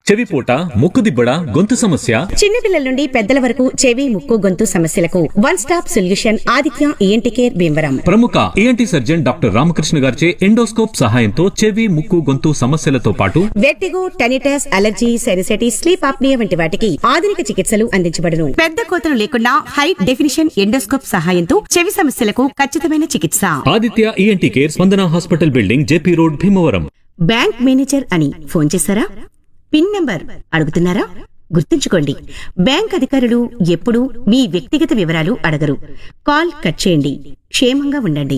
చెవిపోట ముక్కుదిబ్బడ గొంతు సమస్య చిన్నపిల్లల నుండి పెద్దల వరకు చెవి ముక్కు గొంతు సమస్యలకు one stop solution Aditya ENT care Bhimavaram ప్రముఖ ఏఎన్టీ సర్జన్ డాక్టర్ రామకృష్ణ గారిచే ఎండోస్కోప్ సహాయంతో చెవి ముక్కు గొంతు సమస్యలతో పాటు vertigo tinnitus allergy sinusitis sleep apnoea వంటి వాటికి ఆధునిక చికిత్సలు అందించబడును పెద్ద కోతలు లేకుండా హై డెఫినిషన్ ఎండోస్కోప్ సహాయంతో చెవి సమస్యలకు ఖచ్చితమైన చికిత్స Aditya ENT care Spandana hospital building JP road Bhimavaram bank manager అని ఫోన్ చేశారా పిన్ నంబర్ అడుగుతున్నారా గుర్తుంచుకోండి బ్యాంక్ అధికారులు ఎప్పుడూ మీ వ్యక్తిగత వివరాలు అడగరు కాల్ కట్ చేయండి క్షేమంగా ఉండండి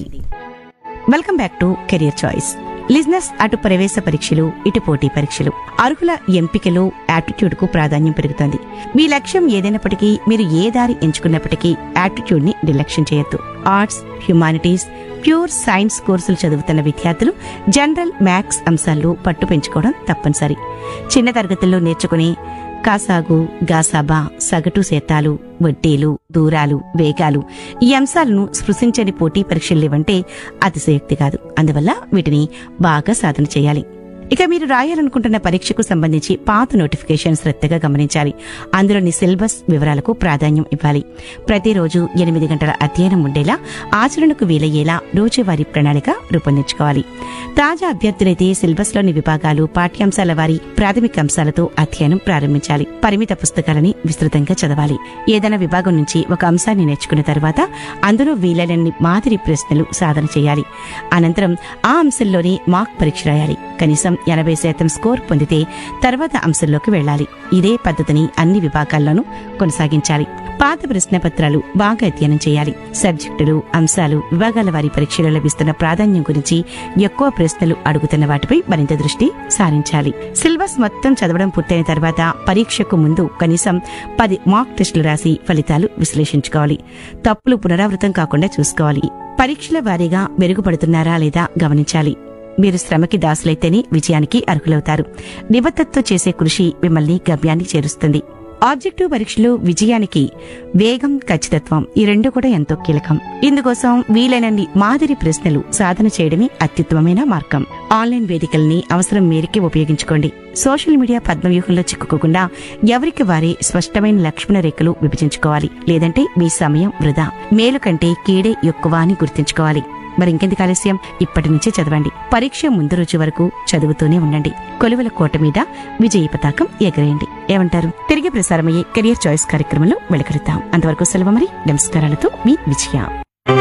welcome back to career choice లిజినెస్ అటు ప్రవేశ పరీక్షలు ఇటు పోటీ పరీక్షలు అర్హుల ఎంపికలో యాప్టిట్యూడ్ కు ప్రాధాన్యం పెరుగుతోంది మీ లక్ష్యం ఏదైనప్పటికీ మీరు ఏ దారి ఎంచుకున్నప్పటికీ యాప్టిట్యూడ్ ని నిర్లక్ష్యం చేయొద్దు ఆర్ట్స్ హ్యుమానిటీస్ ప్యూర్ సైన్స్ కోర్సులు చదువుతున్న విద్యార్థులు జనరల్ మ్యాథ్స్ అంశాల్లో పట్టు పెంచుకోవడం తప్పనిసరి చిన్న తరగతుల్లో నేర్చుకునే కాసాగు గాసాబా సగటు శాతాలు వడ్డీలు దూరాలు వేగాలు ఈ అంశాలను స్పృశించని పోటీ పరీక్షలు లేవంటే అతిశయోక్తి కాదు అందువల్ల వీటిని బాగా సాధన చేయాలి ఇక మీరు రాయాలనుకుంటున్న పరీక్షకు సంబంధించి పాత నోటిఫికేషన్ శ్రద్ధగా గమనించాలి అందులోని సిలబస్ వివరాలకు ప్రాధాన్యం ఇవ్వాలి ప్రతిరోజు ఎనిమిది గంటల అధ్యయనం ఉండేలా ఆచరణకు వీలయ్యేలా రోజువారీ ప్రణాళిక రూపొందించుకోవాలి తాజా అభ్యర్థులైతే సిలబస్లోని విభాగాలు పాఠ్యాంశాల వారి ప్రాథమిక అంశాలతో అధ్యయనం ప్రారంభించాలి పరిమిత పుస్తకాలని విస్తృతంగా చదవాలి ఏదైనా విభాగం నుంచి ఒక అంశాన్ని నేర్చుకున్న తర్వాత అందులో వీలైనన్ని మాదిరి ప్రశ్నలు సాధన చేయాలి అనంతరం ఆ అంశంలోని మార్క్ పరీక్ష రాయాలి కనీసం ఎనభై శాతం స్కోర్ పొందితే తర్వాత అంశంలోకి వెళ్ళాలి ఇదే పద్ధతిని అన్ని విభాగాల్లోనూ కొనసాగించాలి పాత ప్రశ్న పత్రాలు బాగా అధ్యయనం చేయాలి సబ్జెక్టులు అంశాలు విభాగాల వారి పరీక్షలో లభిస్తున్న ప్రాధాన్యం గురించి ఎక్కువ ప్రశ్నలు అడుగుతున్న వాటిపై మరింత దృష్టి సారించాలి సిలబస్ మొత్తం చదవడం పూర్తయిన తర్వాత పరీక్షకు ముందు కనీసం పది మాక్ టెస్టులు రాసి ఫలితాలు విశ్లేషించుకోవాలి తప్పులు పునరావృతం కాకుండా చూసుకోవాలి పరీక్షల వారీగా మెరుగుపడుతున్నారా లేదా గమనించాలి మీరు శ్రమకి దాసులైతేనే విజయానికి అర్హులవుతారు నిబద్ధతతో చేసే కృషి మిమ్మల్ని గమ్యానికి చేరుస్తుంది ఆబ్జెక్టివ్ పరీక్షలో విజయానికి వేగం ఖచ్చితత్వం ఈ రెండు కూడా ఎంతో కీలకం ఇందుకోసం వీలైనన్ని మాదిరి ప్రశ్నలు సాధన చేయడమే అత్యుత్తమమైన మార్గం ఆన్లైన్ వేదికల్ని అవసరం మేరకే ఉపయోగించుకోండి సోషల్ మీడియా పద్మవ్యూహంలో చిక్కుకోకుండా ఎవరికి వారే స్పష్టమైన లక్ష్మణ రేఖలు విభజించుకోవాలి లేదంటే మీ సమయం వృధా మేలు కంటే కీడే ఎక్కువ అని గుర్తుంచుకోవాలి మరి ఇంకెందుకు ఆలస్యం ఇప్పటి నుంచే చదవండి పరీక్ష ముందు రోజు వరకు చదువుతూనే ఉండండి కొలువుల కోట మీద విజయ పతాకం ఎగరేయండి ఏమంటారు తిరిగి ప్రసారమయ్యే కెరియర్ చాయిస్ కార్యక్రమంలో వెళకరుతాం అంతవరకు సెలవు మరి నమస్కారాలతో మీ విజయ